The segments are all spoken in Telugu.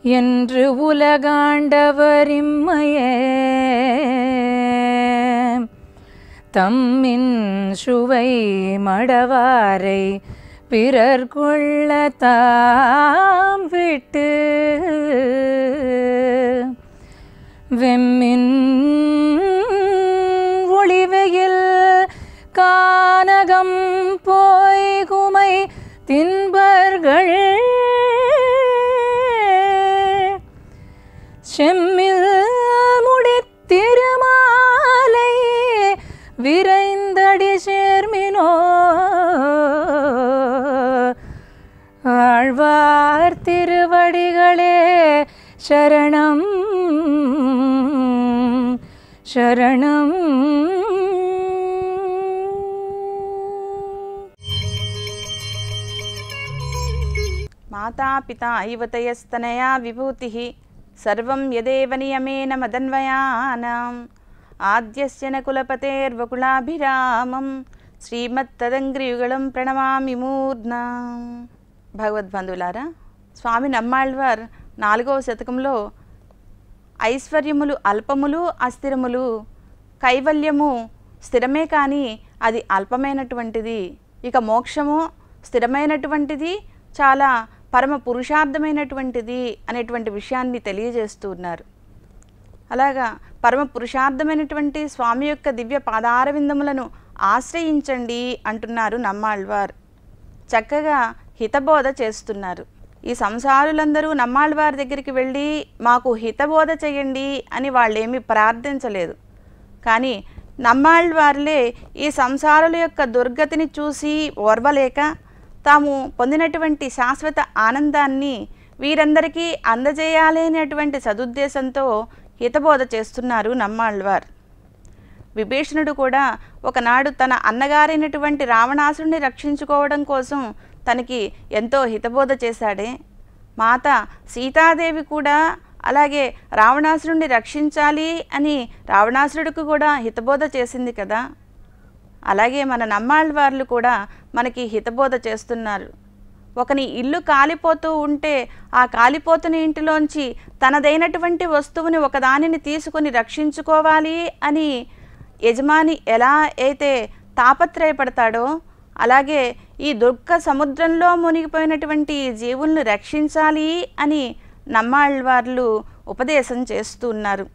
என்று உலகாண்டவரிம்மையே தம்மின் சுவை மடவாரை பிறர் கொள்ள தாம் விட்டு வெம்மின் ஒளிவெயில் கானகம் போய் குமை தின்பர்கள் செம்மில் முடித்திருமாலை விரைந்தடி சேர்மினோ ஆழ்வார் திருவடிகளே சரணம் சரணம் మాతాపితా ఐవతయస్తనయా విభూతి సర్వం యదేవ నియమేన మదన్వయానాం ఆద్యస్య న కులపతేర్వకులాభిరామం శ్రీమత్తదంగ్రియుగళం ప్రణమామి మూర్నా భగవద్బంధువులారా స్వామి నమ్మాళ్వార్ నాలుగవ శతకంలో ఐశ్వర్యములు అల్పములు అస్థిరములు కైవల్యము స్థిరమే కానీ అది అల్పమైనటువంటిది ఇక మోక్షము స్థిరమైనటువంటిది చాలా పరమ పురుషార్థమైనటువంటిది అనేటువంటి విషయాన్ని తెలియజేస్తూ ఉన్నారు అలాగా పరమ పురుషార్థమైనటువంటి స్వామి యొక్క దివ్య పాదారవిందములను ఆశ్రయించండి అంటున్నారు నమ్మాళ్వార్ చక్కగా హితబోధ చేస్తున్నారు ఈ సంసారులందరూ నమ్మాళ్ళవారి దగ్గరికి వెళ్ళి మాకు హితబోధ చేయండి అని వాళ్ళేమీ ప్రార్థించలేదు కానీ నమ్మాళ్ళవారిలే ఈ సంసారుల యొక్క దుర్గతిని చూసి ఓర్వలేక తాము పొందినటువంటి శాశ్వత ఆనందాన్ని వీరందరికీ అందజేయాలి అనేటువంటి సదుద్దేశంతో హితబోధ చేస్తున్నారు నమ్మాళ్ళవారు విభీషణుడు కూడా ఒకనాడు తన అన్నగారైనటువంటి రావణాసురుని రక్షించుకోవడం కోసం తనకి ఎంతో హితబోధ చేశాడే మాత సీతాదేవి కూడా అలాగే రావణాసురుణ్ణి రక్షించాలి అని రావణాసురుడికి కూడా హితబోధ చేసింది కదా అలాగే మన నమ్మాళ్ళవార్లు కూడా మనకి హితబోధ చేస్తున్నారు ఒకని ఇల్లు కాలిపోతూ ఉంటే ఆ కాలిపోతున్న ఇంటిలోంచి తనదైనటువంటి వస్తువుని ఒకదానిని తీసుకొని రక్షించుకోవాలి అని యజమాని ఎలా అయితే తాపత్రయపడతాడో అలాగే ఈ దుఃఖ సముద్రంలో మునిగిపోయినటువంటి ఈ జీవుల్ని రక్షించాలి అని నమ్మాళ్ళవార్లు ఉపదేశం చేస్తూ ఉన్నారు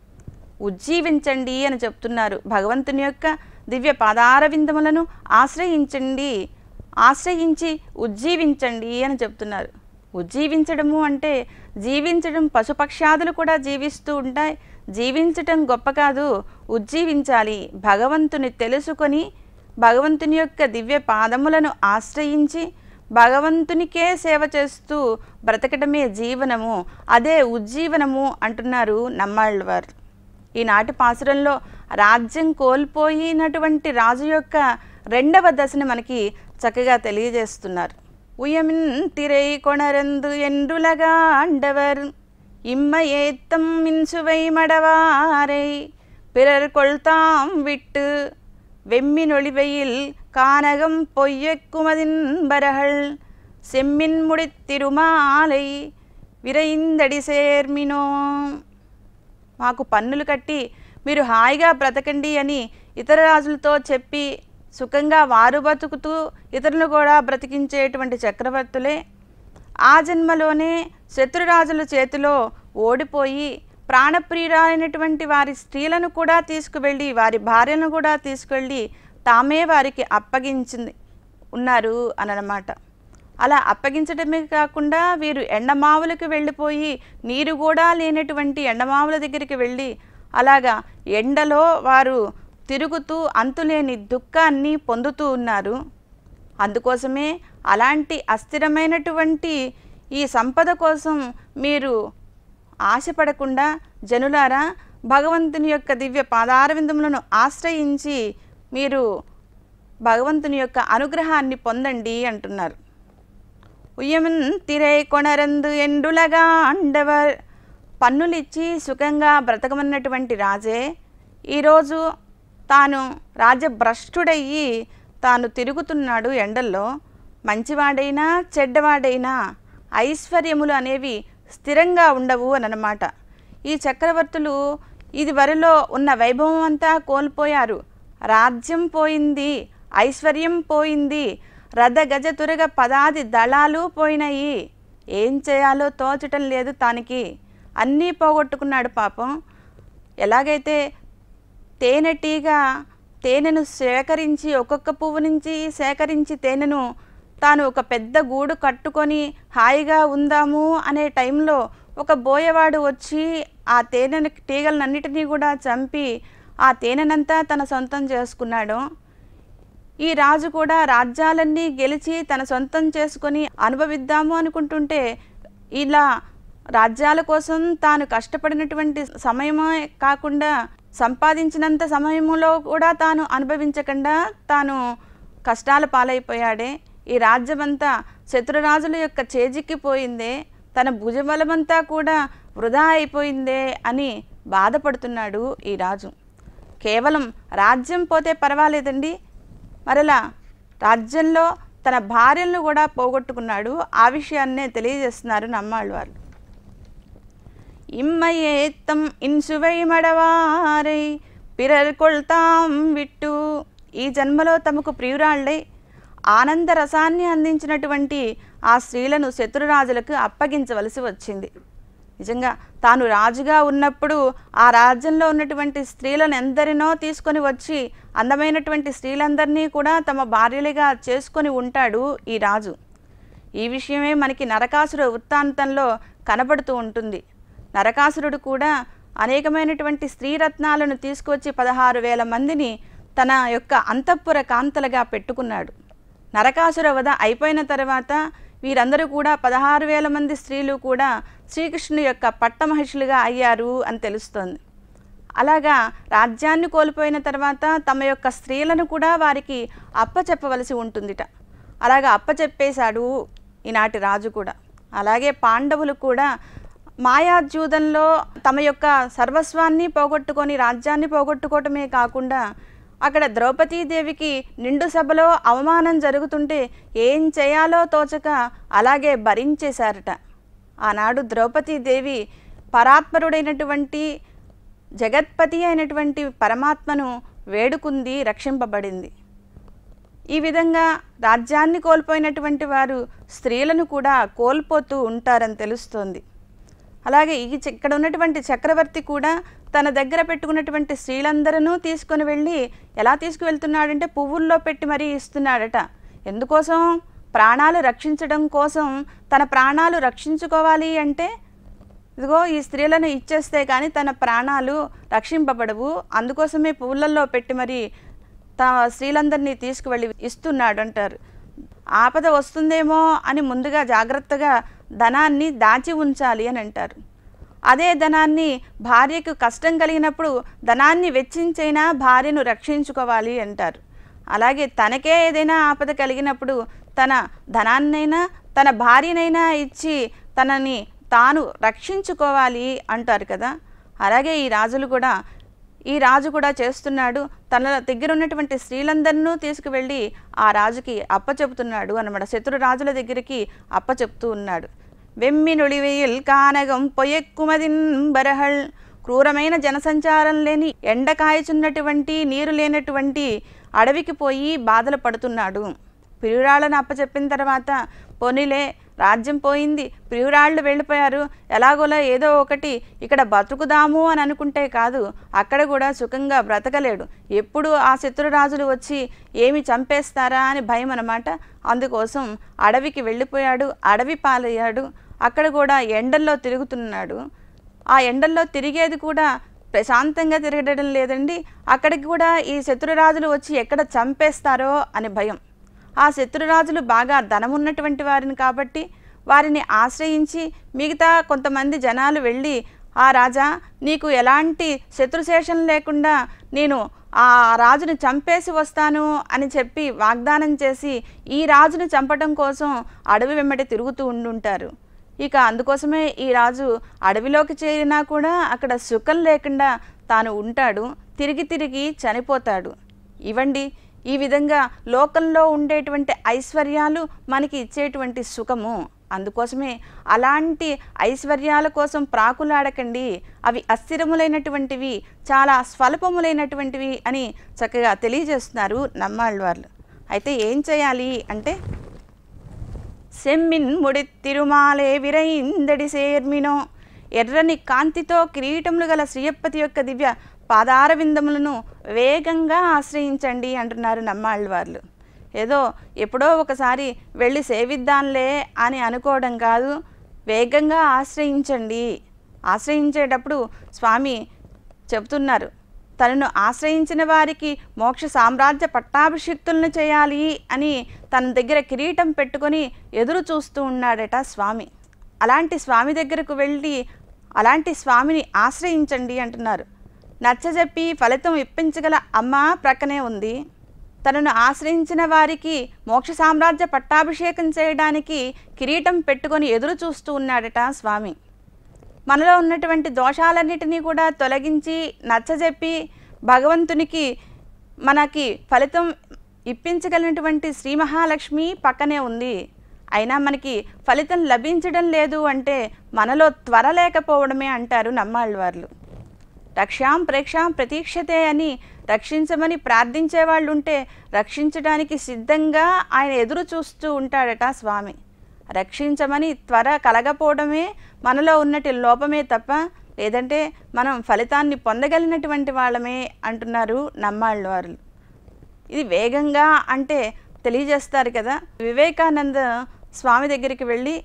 ఉజ్జీవించండి అని చెప్తున్నారు భగవంతుని యొక్క దివ్య పాదారవిందములను ఆశ్రయించండి ఆశ్రయించి ఉజ్జీవించండి అని చెప్తున్నారు ఉజ్జీవించడము అంటే జీవించడం పశుపక్షాదులు కూడా జీవిస్తూ ఉంటాయి జీవించటం గొప్ప కాదు ఉజ్జీవించాలి భగవంతుని తెలుసుకొని భగవంతుని యొక్క దివ్య పాదములను ఆశ్రయించి భగవంతునికే సేవ చేస్తూ బ్రతకటమే జీవనము అదే ఉజ్జీవనము అంటున్నారు నమ్మాళ్ళవారు ఈనాటి పాసురంలో రాజ్యం కోల్పోయినటువంటి రాజు యొక్క రెండవ దశను మనకి చక్కగా తెలియజేస్తున్నారు ఉయమిన్ తిరై కొణరందు ఎండ్రులగా అండవర్ ఇమ్మ ఏత్తం మిన్సువై మడవాரை பிறர் கொள்தாம் விட்டு வெம்மினொளிவெயில் கானகம் பொய்யக்குமதின்பரகள் செம்மின் முடித்திருமாலை విరైందడి சேர்మినో మాకు పన్నులు కట్టి మీరు హాయిగా బ్రతకండి అని ఇతర రాజులతో చెప్పి సుఖంగా వారు బతుకుతూ ఇతరులను కూడా బ్రతికించేటువంటి చక్రవర్తులే ఆ జన్మలోనే శత్రురాజుల చేతిలో ఓడిపోయి ప్రాణప్రియురాలైనటువంటి వారి స్త్రీలను కూడా తీసుకువెళ్ళి వారి భార్యలను కూడా తీసుకెళ్ళి తామే వారికి అప్పగించింది ఉన్నారు అనమాట అలా అప్పగించడమే కాకుండా వీరు ఎండమావులకు వెళ్ళిపోయి నీరు కూడా లేనటువంటి ఎండమావుల దగ్గరికి వెళ్ళి అలాగా ఎండలో వారు తిరుగుతూ అంతులేని దుఃఖాన్ని పొందుతూ ఉన్నారు అందుకోసమే అలాంటి అస్థిరమైనటువంటి ఈ సంపద కోసం మీరు ఆశపడకుండా జనులారా భగవంతుని యొక్క దివ్య పాదారవిందములను ఆశ్రయించి మీరు భగవంతుని యొక్క అనుగ్రహాన్ని పొందండి అంటున్నారు ఉయ్యమన్ తిరై కొనరందు ఎండులగా అండవర్ పన్నులిచ్చి సుఖంగా బ్రతకమన్నటువంటి రాజే ఈరోజు తాను రాజభ్రష్టుడయ్యి తాను తిరుగుతున్నాడు ఎండల్లో మంచివాడైనా చెడ్డవాడైనా ఐశ్వర్యములు అనేవి స్థిరంగా ఉండవు అని అన్నమాట ఈ చక్రవర్తులు ఇది వరలో ఉన్న వైభవం అంతా కోల్పోయారు రాజ్యం పోయింది ఐశ్వర్యం పోయింది రథ గజ తురగ పదాది దళాలు పోయినాయి ఏం చేయాలో తోచటం లేదు తానికి అన్నీ పోగొట్టుకున్నాడు పాపం ఎలాగైతే తేనెటీగ తేనెను సేకరించి ఒక్కొక్క పువ్వు నుంచి సేకరించి తేనెను తాను ఒక పెద్ద గూడు కట్టుకొని హాయిగా ఉందాము అనే టైంలో ఒక బోయవాడు వచ్చి ఆ తేనె తీగలన్నిటినీ కూడా చంపి ఆ తేనెనంతా తన సొంతం చేసుకున్నాడు ఈ రాజు కూడా రాజ్యాలన్నీ గెలిచి తన సొంతం చేసుకొని అనుభవిద్దాము అనుకుంటుంటే ఇలా రాజ్యాల కోసం తాను కష్టపడినటువంటి సమయమే కాకుండా సంపాదించినంత సమయంలో కూడా తాను అనుభవించకుండా తాను కష్టాల పాలైపోయాడే ఈ రాజ్యమంతా శత్రురాజుల యొక్క చేజిక్కిపోయిందే తన భుజబలమంతా కూడా వృధా అయిపోయిందే అని బాధపడుతున్నాడు ఈ రాజు కేవలం రాజ్యం పోతే పర్వాలేదండి మరలా రాజ్యంలో తన భార్యలను కూడా పోగొట్టుకున్నాడు ఆ విషయాన్నే తెలియజేస్తున్నారు నమ్మాళ్ళు వారు ఇమ్మయేత్తం ఇన్సువై మడవారై పిరర్ కొల్తాం విట్టు ఈ జన్మలో తమకు ప్రియురాళ్ళై ఆనంద రసాన్ని అందించినటువంటి ఆ స్త్రీలను శత్రురాజులకు అప్పగించవలసి వచ్చింది నిజంగా తాను రాజుగా ఉన్నప్పుడు ఆ రాజ్యంలో ఉన్నటువంటి స్త్రీలను ఎందరినో తీసుకొని వచ్చి అందమైనటువంటి స్త్రీలందరినీ కూడా తమ భార్యలుగా చేసుకొని ఉంటాడు ఈ రాజు ఈ విషయమే మనకి నరకాసుర వృత్తాంతంలో కనబడుతూ ఉంటుంది నరకాసురుడు కూడా అనేకమైనటువంటి స్త్రీరత్నాలను తీసుకొచ్చి పదహారు వేల మందిని తన యొక్క అంతఃపుర కాంతలుగా పెట్టుకున్నాడు నరకాసుర వధ అయిపోయిన తర్వాత వీరందరూ కూడా పదహారు వేల మంది స్త్రీలు కూడా శ్రీకృష్ణుని యొక్క పట్టమహిషులుగా అయ్యారు అని తెలుస్తోంది అలాగా రాజ్యాన్ని కోల్పోయిన తర్వాత తమ యొక్క స్త్రీలను కూడా వారికి అప్పచెప్పవలసి ఉంటుందిట అలాగా అప్పచెప్పేశాడు ఈనాటి రాజు కూడా అలాగే పాండవులు కూడా మాయాజూదంలో తమ యొక్క సర్వస్వాన్ని పోగొట్టుకొని రాజ్యాన్ని పోగొట్టుకోవటమే కాకుండా అక్కడ ద్రౌపదీదేవికి నిండు సభలో అవమానం జరుగుతుంటే ఏం చేయాలో తోచక అలాగే భరించేశారట ఆనాడు ద్రౌపదీదేవి పరాత్పరుడైనటువంటి జగత్పతి అయినటువంటి పరమాత్మను వేడుకుంది రక్షింపబడింది ఈ విధంగా రాజ్యాన్ని కోల్పోయినటువంటి వారు స్త్రీలను కూడా కోల్పోతూ ఉంటారని తెలుస్తోంది అలాగే ఈ చ- ఇక్కడ ఉన్నటువంటి చక్రవర్తి కూడా తన దగ్గర పెట్టుకున్నటువంటి స్త్రీలందరూ తీసుకొని వెళ్ళి ఎలా తీసుకువెళ్తున్నాడంటే పువ్వుల్లో పెట్టి మరీ ఇస్తున్నాడట ఎందుకోసం ప్రాణాలు రక్షించడం కోసం తన ప్రాణాలు రక్షించుకోవాలి అంటే ఇదిగో ఈ స్త్రీలను ఇచ్చేస్తే కానీ తన ప్రాణాలు రక్షింపబడవు అందుకోసమే పువ్వులలో పెట్టి మరి తమ స్త్రీలందరినీ తీసుకువెళ్ళి ఇస్తున్నాడు అంటారు ఆపద వస్తుందేమో అని ముందుగా జాగ్రత్తగా ధనాన్ని దాచి ఉంచాలి అని అంటారు అదే ధనాన్ని భార్యకు కష్టం కలిగినప్పుడు ధనాన్ని వెచ్చించైనా భార్యను రక్షించుకోవాలి అంటారు అలాగే తనకే ఏదైనా ఆపద కలిగినప్పుడు తన ధనాన్నైనా తన భార్యనైనా ఇచ్చి తనని తాను రక్షించుకోవాలి అంటారు కదా అలాగే ఈ రాజులు కూడా ఈ రాజు కూడా చేస్తున్నాడు తన దగ్గర ఉన్నటువంటి స్త్రీలందరినూ తీసుకువెళ్ళి ఆ రాజుకి అప్పచెపుతున్నాడు అన్నమాట శత్రు రాజుల దగ్గరికి అప్పచెప్తూ ఉన్నాడు వెమ్మి నొళివెయిల్ కానగం పొయ్యెక్కుమదిన్ బరహల్ క్రూరమైన జనసంచారం లేని ఎండ కాయచున్నటువంటి నీరు లేనటువంటి అడవికి పోయి బాధలు పడుతున్నాడు ప్రియురాళ్ళను అప్పచెప్పిన తర్వాత పోనీలే రాజ్యం పోయింది ప్రియురాళ్ళు వెళ్ళిపోయారు ఎలాగోలా ఏదో ఒకటి ఇక్కడ బతుకుదాము అని అనుకుంటే కాదు అక్కడ కూడా సుఖంగా బ్రతకలేడు ఎప్పుడు ఆ శత్రురాజులు వచ్చి ఏమి చంపేస్తారా అని భయం అన్నమాట అందుకోసం అడవికి వెళ్ళిపోయాడు అడవి పాలయ్యాడు అక్కడ కూడా ఎండల్లో తిరుగుతున్నాడు ఆ ఎండల్లో తిరిగేది కూడా ప్రశాంతంగా తిరగడం లేదండి అక్కడికి కూడా ఈ శత్రురాజులు వచ్చి ఎక్కడ చంపేస్తారో అని భయం ఆ శత్రురాజులు బాగా ధనమున్నటువంటి వారిని కాబట్టి వారిని ఆశ్రయించి మిగతా కొంతమంది జనాలు వెళ్ళి ఆ రాజా నీకు ఎలాంటి శత్రుశేషం లేకుండా నేను ఆ రాజుని చంపేసి వస్తాను అని చెప్పి వాగ్దానం చేసి ఈ రాజుని చంపడం కోసం అడవి వెంబడి తిరుగుతూ ఉండుంటారు ఇక అందుకోసమే ఈ రాజు అడవిలోకి చేరినా కూడా అక్కడ సుఖం లేకుండా తాను ఉంటాడు తిరిగి తిరిగి చనిపోతాడు ఇవండి ఈ విధంగా లోకంలో ఉండేటువంటి ఐశ్వర్యాలు మనకి ఇచ్చేటువంటి సుఖము అందుకోసమే అలాంటి ఐశ్వర్యాల కోసం ప్రాకులాడకండి అవి అస్థిరములైనటువంటివి చాలా స్వల్పములైనటువంటివి అని చక్కగా తెలియజేస్తున్నారు నమ్మాళ్ళ వాళ్ళు అయితే ఏం చేయాలి అంటే సెమ్మిన్ ముడిత్తిరుమాలే విరైందడి సేర్మినో ఎర్రని కాంతితో కిరీటములు గల శ్రీయప్పతి యొక్క దివ్య పాదార విందములను వేగంగా ఆశ్రయించండి అంటున్నారు నమ్మాళ్ళ వాళ్ళు ఏదో ఎప్పుడో ఒకసారి వెళ్ళి సేవిద్దాంలే అని అనుకోవడం కాదు వేగంగా ఆశ్రయించండి ఆశ్రయించేటప్పుడు స్వామి చెబుతున్నారు తనను ఆశ్రయించిన వారికి మోక్ష సామ్రాజ్య పట్టాభిషిక్తులను చేయాలి అని తన దగ్గర కిరీటం పెట్టుకొని ఎదురు చూస్తూ ఉన్నాడట స్వామి అలాంటి స్వామి దగ్గరకు వెళ్ళి అలాంటి స్వామిని ఆశ్రయించండి అంటున్నారు నచ్చజెప్పి ఫలితం ఇప్పించగల అమ్మ ప్రక్కనే ఉంది తనను ఆశ్రయించిన వారికి మోక్ష సామ్రాజ్య పట్టాభిషేకం చేయడానికి కిరీటం పెట్టుకొని ఎదురు చూస్తూ ఉన్నాడట స్వామి మనలో ఉన్నటువంటి దోషాలన్నిటినీ కూడా తొలగించి నచ్చజెప్పి భగవంతునికి మనకి ఫలితం ఇప్పించగలిగినటువంటి శ్రీ మహాలక్ష్మి పక్కనే ఉంది అయినా మనకి ఫలితం లభించడం లేదు అంటే మనలో త్వర లేకపోవడమే అంటారు నమ్మాళ్ళ వాళ్ళు రక్షాం ప్రేక్షాం ప్రతీక్షతే అని రక్షించమని ప్రార్థించే వాళ్ళు ఉంటే రక్షించడానికి సిద్ధంగా ఆయన ఎదురు చూస్తూ ఉంటాడట స్వామి రక్షించమని త్వర కలగపోవడమే మనలో ఉన్నటి లోపమే తప్ప లేదంటే మనం ఫలితాన్ని పొందగలిగినటువంటి వాళ్ళమే అంటున్నారు నమ్మాళ్ళ వారు ఇది వేగంగా అంటే తెలియజేస్తారు కదా వివేకానంద స్వామి దగ్గరికి వెళ్ళి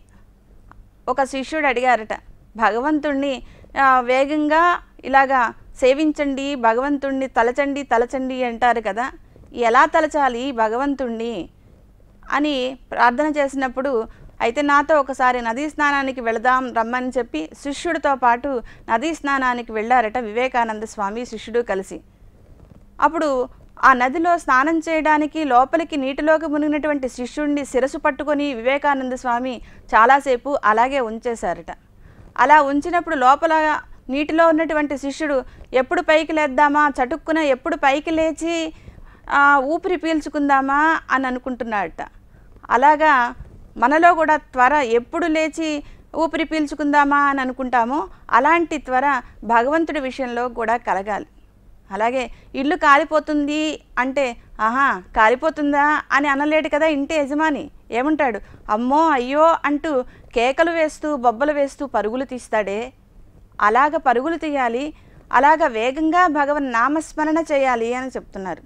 ఒక శిష్యుడు అడిగారట భగవంతుణ్ణి ఆ, వేగంగా ఇలాగా సేవించండి భగవంతుణ్ణి తలచండి తలచండి అంటారు కదా ఎలా తలచాలి భగవంతుణ్ణి అని ప్రార్థన చేసినప్పుడు అయితే నాతో ఒకసారి నదీ స్నానానికి వెళదాం రమ్మని చెప్పి శిష్యుడితో పాటు నదీ స్నానానికి వెళ్ళారట వివేకానంద స్వామి శిష్యుడు కలిసి అప్పుడు ఆ నదిలో స్నానం చేయడానికి లోపలికి నీటిలోకి మునిగినటువంటి శిష్యుడిని శిరసు పట్టుకొని వివేకానంద స్వామి చాలాసేపు అలాగే ఉంచేశారట అలా ఉంచినప్పుడు లోపల నీటిలో ఉన్నటువంటి శిష్యుడు ఎప్పుడు పైకి లేద్దామా చటుక్కున ఎప్పుడు పైకి లేచి ఆ, ఊపిరి పీల్చుకుందామా అని అనుకుంటున్నాడట అలాగా మనలో కూడా త్వర ఎప్పుడు లేచి ఊపిరి పీల్చుకుందామా అని అనుకుంటామో అలాంటి త్వర భగవంతుడి విషయంలో కూడా కలగాలి అలాగే ఇల్లు కాలిపోతుంది అంటే ఆహా కాలిపోతుందా అని అనలేడు కదా ఇంటి యజమాని ఏమంటాడు అమ్మో అయ్యో అంటూ కేకలు వేస్తూ బొబ్బలు వేస్తూ పరుగులు తీస్తాడే అలాగ పరుగులు తీయాలి అలాగ వేగంగా భగవన్ నామస్మరణ చేయాలి అని చెప్తున్నారు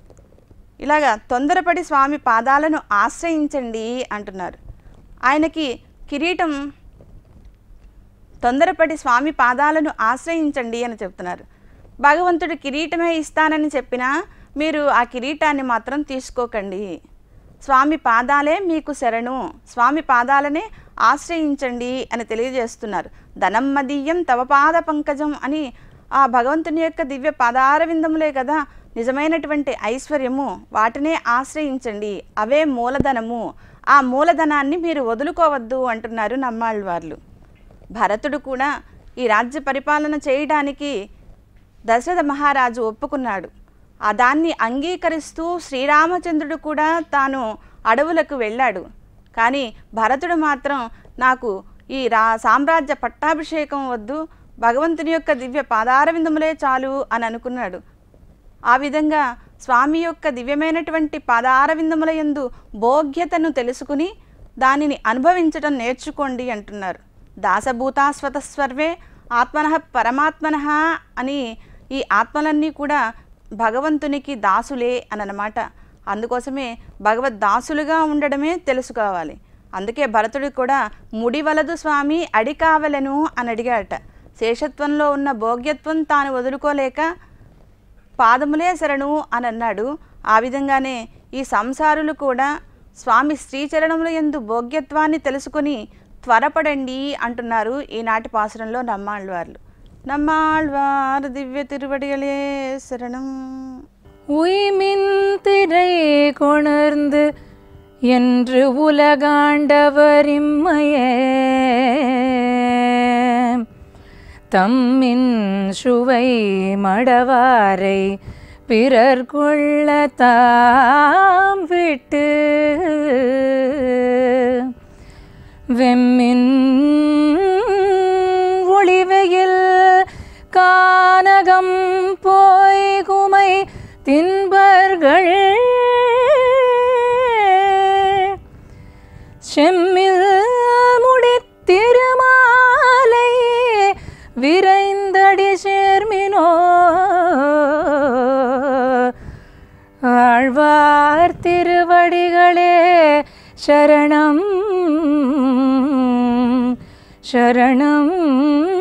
ఇలాగా తొందరపడి స్వామి పాదాలను ఆశ్రయించండి అంటున్నారు ఆయనకి కిరీటం తొందరపడి స్వామి పాదాలను ఆశ్రయించండి అని చెప్తున్నారు భగవంతుడు కిరీటమే ఇస్తానని చెప్పినా మీరు ఆ కిరీటాన్ని మాత్రం తీసుకోకండి స్వామి పాదాలే మీకు శరణు స్వామి పాదాలనే ఆశ్రయించండి అని తెలియజేస్తున్నారు ధనం మదీయం తవ పాద పంకజం అని ఆ భగవంతుని యొక్క దివ్య పాదార విందములే కదా నిజమైనటువంటి ఐశ్వర్యము వాటినే ఆశ్రయించండి అవే మూలధనము ఆ మూలధనాన్ని మీరు వదులుకోవద్దు అంటున్నారు నమ్మాళ్ళ వాళ్ళు భరతుడు కూడా ఈ రాజ్య పరిపాలన చేయడానికి దశరథ మహారాజు ఒప్పుకున్నాడు ఆ దాన్ని అంగీకరిస్తూ శ్రీరామచంద్రుడు కూడా తాను అడవులకు వెళ్ళాడు కానీ భరతుడు మాత్రం నాకు ఈ రా సామ్రాజ్య పట్టాభిషేకం వద్దు భగవంతుని యొక్క దివ్య పాదారవిందములే చాలు అని అనుకున్నాడు ఆ విధంగా స్వామి యొక్క దివ్యమైనటువంటి పాదారవిందముల యందు భోగ్యతను తెలుసుకుని దానిని అనుభవించటం నేర్చుకోండి అంటున్నారు దాసభూతాస్వత స్వర్వే ఆత్మన పరమాత్మన అని ఈ ఆత్మలన్నీ కూడా భగవంతునికి దాసులే అని అన్నమాట అందుకోసమే భగవద్ దాసులుగా ఉండడమే తెలుసుకోవాలి అందుకే భరతుడు కూడా ముడివలదు స్వామి అడికావలను అని అడిగాడట శేషత్వంలో ఉన్న భోగ్యత్వం తాను వదులుకోలేక పాదములే శరణు అని అన్నాడు ఆ విధంగానే ఈ సంసారులు కూడా స్వామి శ్రీచరణముల ఎందు భోగ్యత్వాన్ని తెలుసుకుని త్వరపడండి అంటున్నారు ఈనాటి పాసురంలో నమ్మాళ్ళవార్లు నమ్మాళ్ళవారు దివ్య తిరువడిగలే శరణం உய்மின் திரை கொணர்ந்து என்று உலகாண்டவரிம்மையே தம்மின் சுவை மடவாரை பிறர் கொள்ள தாம் விட்டு வெம்மின் ஒளிவெயில் கானகம் போய் குமை தின்பர்கள் செம்மில் முடித்திருமாலை விரைந்தடி சேர்மினோ ஆழ்வார் திருவடிகளே சரணம் சரணம்